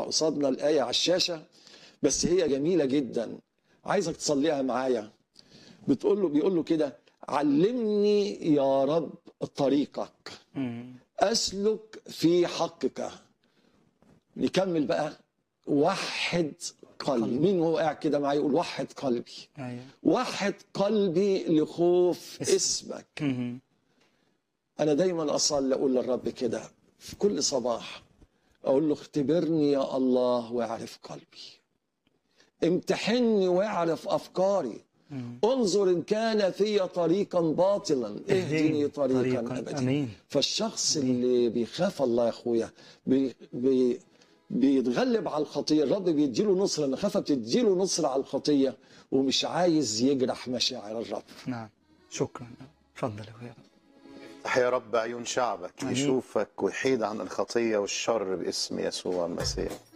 قصادنا الآية على الشاشة بس هي جميلة جدا عايزك تصليها معايا بتقول له بيقول له كده علمني يا رب طريقك مم. أسلك في حقك نكمل بقى وحد قلبي مين هو قاعد كده معايا يقول وحد قلبي ايوه وحد قلبي لخوف اسم. اسمك مم. انا دايما اصلي اقول للرب كده في كل صباح اقول له اختبرني يا الله واعرف قلبي امتحني واعرف افكاري مم. انظر ان كان في طريقا باطلا اهدني طريقا, طريقاً. ابدا امين فالشخص اللي بيخاف الله يا اخويا بي بي بيتغلب على الخطيه الرب بيديله نصره المخافه بتديله نصره على الخطيه ومش عايز يجرح مشاعر الرب نعم شكرا اتفضل يا اخويا افتح يا رب عيون شعبك آمين. يشوفك ويحيد عن الخطية والشر باسم يسوع المسيح